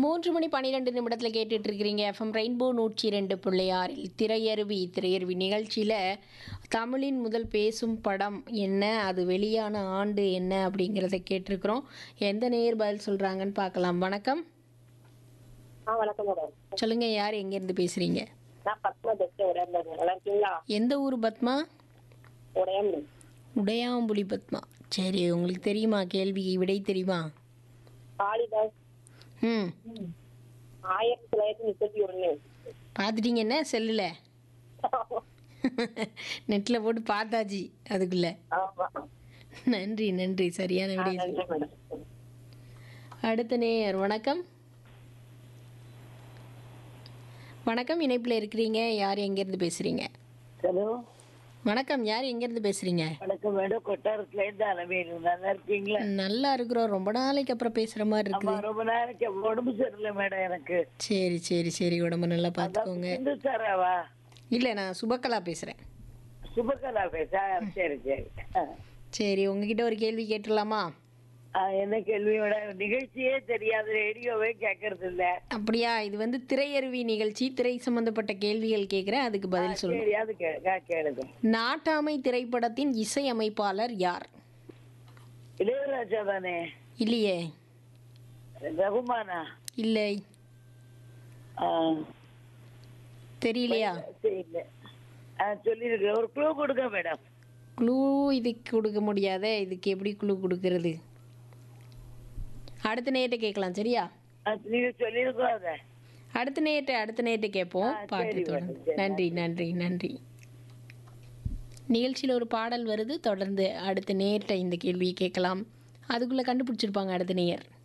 மூன்று மணி பன்னிரெண்டு நிமிடத்தில் கேட்டுட்டு இருக்கிறீங்க எஃப்எம் ரெயின்போ நூற்றி ரெண்டு பிள்ளையாரில் திரையருவி திரையருவி நிகழ்ச்சியில் தமிழின் முதல் பேசும் படம் என்ன அது வெளியான ஆண்டு என்ன அப்படிங்கிறத கேட்டிருக்கிறோம் எந்த நேர் பதில் சொல்கிறாங்கன்னு பார்க்கலாம் வணக்கம் ஆ வணக்கம் மேடம் சொல்லுங்கள் யார் எங்கேருந்து பேசுகிறீங்க நான் பத்மா பேசுறேன் உடையாம்பு நல்லா இருக்கீங்களா எந்த ஊர் பத்மா உடையாம்பு உடையாம்புலி பத்மா சரி உங்களுக்கு தெரியுமா கேள்வி விடை தெரியுமா காளிதாஸ் ம் ஆயிரத்தி தொள்ளாயிரத்தி முப்பத்தி ஒண்ணு பார்த்துட்டீங்க என்ன செல்லில் நெட்டில் போட்டு பார்த்தாச்சு அதுக்குள்ளே ஆமா நன்றி நன்றி சரியான ஆ, விடை நன்றி மேடம் அடுத்த நேயர் வணக்கம் வணக்கம் இணைப்பில் இருக்கிறீங்க யார் எங்கேருந்து பேசுகிறீங்க ஹலோ வணக்கம் யார் எங்கேருந்து பேசுகிறீங்க வணக்கம் மேடம் கொட்டாரத்துல இருந்து அலமேலு நல்லா இருக்கீங்களா நல்லா இருக்கிறோம் ரொம்ப நாளைக்கு அப்புறம் பேசுகிற மாதிரி ஆமா இருக்குது ரொம்ப நாளைக்கு உடம்பு சரியில்லை மேடம் எனக்கு சரி சரி சரி உடம்பு நல்லா பார்த்துக்கோங்க இந்து சாராவா இல்லை நான் சுபக்கலா பேசுகிறேன் சுபகலா பேசா சரி சரி ஆ. சரி உங்ககிட்ட ஒரு கேள்வி கேட்டுடலாமா ஆ, என்ன கேள்வியோட நிகழ்ச்சியே தெரியாது ரேடியோவே கேட்கறது இல்ல அப்படியா இது வந்து திரையருவி நிகழ்ச்சி திரை சம்பந்தப்பட்ட கேள்விகள் கேட்குறேன் அதுக்கு பதில் சொல்லுங்க சரி அது கே- கே- கேளுங்க நாட்டாமை திரைப்படத்தின் இசையமைப்பாளர் யார் இளையராஜா தானே இல்லையே ரகுமானா இல்லை ஆ, தெரியலையா தெரியல ஆ, சொல்லிருக்கேன் ஒரு க்ளூ கொடுங்க மேடம் க்ளூ இதுக்கு கொடுக்க முடியாதே இதுக்கு எப்படி க்ளூ கொடுக்கறது அடுத்த நேட்டை கேட்கலாம் சரியா ஆ, நீங்க சொல்லிருக்கோம் அதை அடுத்த நேட்டை அடுத்த நேட்டை கேட்போம் ஆ, சரி பாட்டு மேடம், தொடர்ந்து சரி. நன்றி நன்றி நன்றி நிகழ்ச்சியில் ஒரு பாடல் வருது தொடர்ந்து அடுத்த நேட்டை இந்த கேள்வியை கேட்கலாம் அதுக்குள்ளே கண்டுபிடிச்சிருப்பாங்க அடுத்த நேயர்